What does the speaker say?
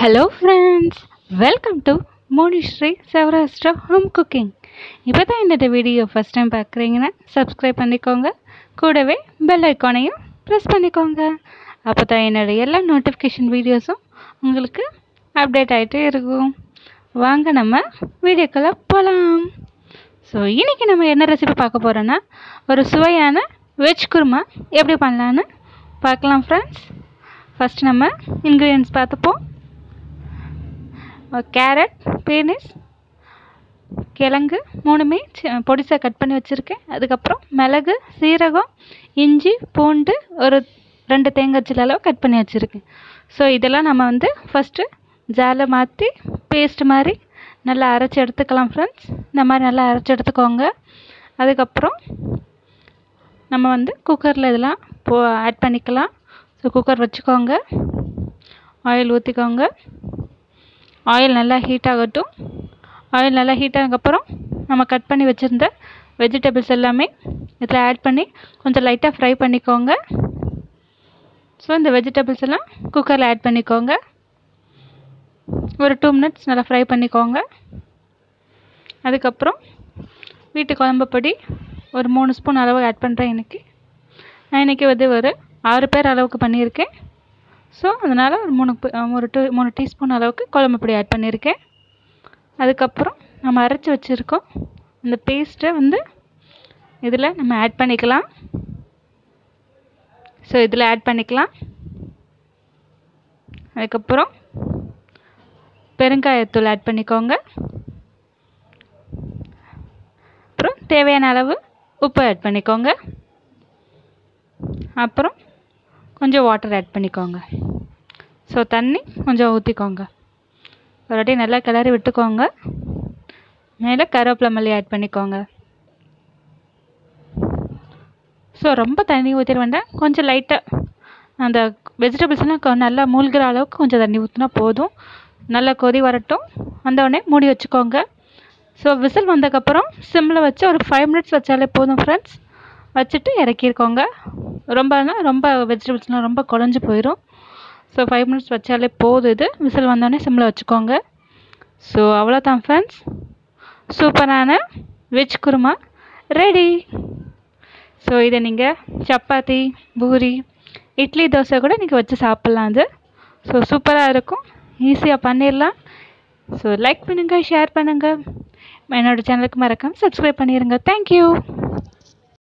hello friends welcome to Monishree Saurashtra home cooking இப்போ தான் என்னோட வீடியோ ஃபஸ்ட் டைம் பார்க்குறீங்கன்னா சப்ஸ்கிரைப் பண்ணிக்கோங்க கூடவே பெல் ஐக்கானையும் ப்ரெஸ் பண்ணிக்கோங்க அப்போ தான் என்னோடய எல்லா நோட்டிஃபிகேஷன் வீடியோஸும் உங்களுக்கு அப்டேட் ஆகிட்டே இருக்கும் வாங்க நம்ம வீடியோக்குள்ளே போகலாம் ஸோ இன்றைக்கி நம்ம என்ன ரெசிபி பார்க்க போகிறோன்னா ஒரு சுவையான வெஜ் குருமா எப்படி பண்ணலான்னு பார்க்கலாம் ஃப்ரெண்ட்ஸ் ஃபஸ்ட் நம்ம இன்க்ரீடியன்ஸ் பார்த்துப்போம் கேரட் பீனிஸ் கிழங்கு மூணுமே பொடிசாக கட் பண்ணி வச்சுருக்கேன் அதுக்கப்புறம் மிளகு சீரகம் இஞ்சி பூண்டு ஒரு ரெண்டு தேங்காய் சில அளவு கட் பண்ணி வச்சுருக்கேன் ஸோ இதெல்லாம் நம்ம வந்து ஃபஸ்ட்டு ஜாலை மாற்றி பேஸ்ட் மாதிரி நல்லா அரைச்சி எடுத்துக்கலாம் ஃப்ரெண்ட்ஸ் இந்த மாதிரி நல்லா அரைச்சி எடுத்துக்கோங்க அதுக்கப்புறம் நம்ம வந்து குக்கரில் இதெல்லாம் போ ஆட் பண்ணிக்கலாம் ஸோ குக்கர் வச்சுக்கோங்க ஆயில் ஊற்றிக்கோங்க ஆயில் நல்லா ஹீட் ஆகட்டும் ஆயில் நல்லா ஹீட் ஆனதுக்கப்புறம் நம்ம கட் பண்ணி வச்சுருந்த வெஜிடபிள்ஸ் எல்லாமே இதில் ஆட் பண்ணி கொஞ்சம் லைட்டாக ஃப்ரை பண்ணிக்கோங்க ஸோ இந்த வெஜிடபிள்ஸ் எல்லாம் குக்கரில் ஆட் பண்ணிக்கோங்க ஒரு டூ மினிட்ஸ் நல்லா ஃப்ரை பண்ணிக்கோங்க அதுக்கப்புறம் வீட்டு குழம்பு பொடி ஒரு மூணு ஸ்பூன் அளவு ஆட் பண்ணுறேன் இன்றைக்கி நான் இன்றைக்கி வந்து ஒரு ஆறு பேர் அளவுக்கு பண்ணியிருக்கேன் ஸோ அதனால் ஒரு மூணு ஒரு டூ மூணு டீஸ்பூன் அளவுக்கு குழம்பு பொடி ஆட் பண்ணியிருக்கேன் அதுக்கப்புறம் நம்ம அரைச்சி வச்சுருக்கோம் அந்த பேஸ்ட்டை வந்து இதில் நம்ம ஆட் பண்ணிக்கலாம் ஸோ இதில் ஆட் பண்ணிக்கலாம் அதுக்கப்புறம் பெருங்காயத்தூள் ஆட் பண்ணிக்கோங்க அப்புறம் தேவையான அளவு உப்பு ஆட் பண்ணிக்கோங்க அப்புறம் கொஞ்சம் வாட்டர் ஆட் பண்ணிக்கோங்க ஸோ தண்ணி கொஞ்சம் ஊற்றிக்கோங்க ஒரு வாட்டி நல்லா கிளறி விட்டுக்கோங்க மேலே கருவேப்பிலை மல்லி ஆட் பண்ணிக்கோங்க ஸோ ரொம்ப தண்ணி ஊற்றிட வேண்டாம் கொஞ்சம் லைட்டாக அந்த வெஜிடபிள்ஸ்லாம் நல்லா மூழ்கிற அளவுக்கு கொஞ்சம் தண்ணி ஊற்றினா போதும் நல்லா கொதி வரட்டும் வந்தவுடனே மூடி வச்சுக்கோங்க ஸோ விசில் வந்ததுக்கப்புறம் சிம்மில் வச்சு ஒரு ஃபைவ் மினிட்ஸ் வச்சாலே போதும் ஃப்ரெண்ட்ஸ் வச்சுட்டு இறக்கிருக்கோங்க ரொம்பனா ரொம்ப வெஜிடபிள்ஸ்லாம் ரொம்ப குழஞ்சி போயிடும் ஸோ ஃபைவ் மினிட்ஸ் வச்சாலே போதும் இது விசில் வந்தோடனே சிம்மில் வச்சுக்கோங்க ஸோ அவ்வளோதான் ஃப்ரெண்ட்ஸ் சூப்பரான வெஜ் குருமா ரெடி ஸோ இதை நீங்கள் சப்பாத்தி பூரி இட்லி தோசை கூட நீங்கள் வச்சு சாப்பிட்லாம் அது ஸோ சூப்பராக இருக்கும் ஈஸியாக பண்ணிடலாம் ஸோ லைக் பண்ணுங்கள் ஷேர் பண்ணுங்கள் என்னோடய சேனலுக்கு மறக்காமல் சப்ஸ்கிரைப் பண்ணிடுங்க தேங்க்யூ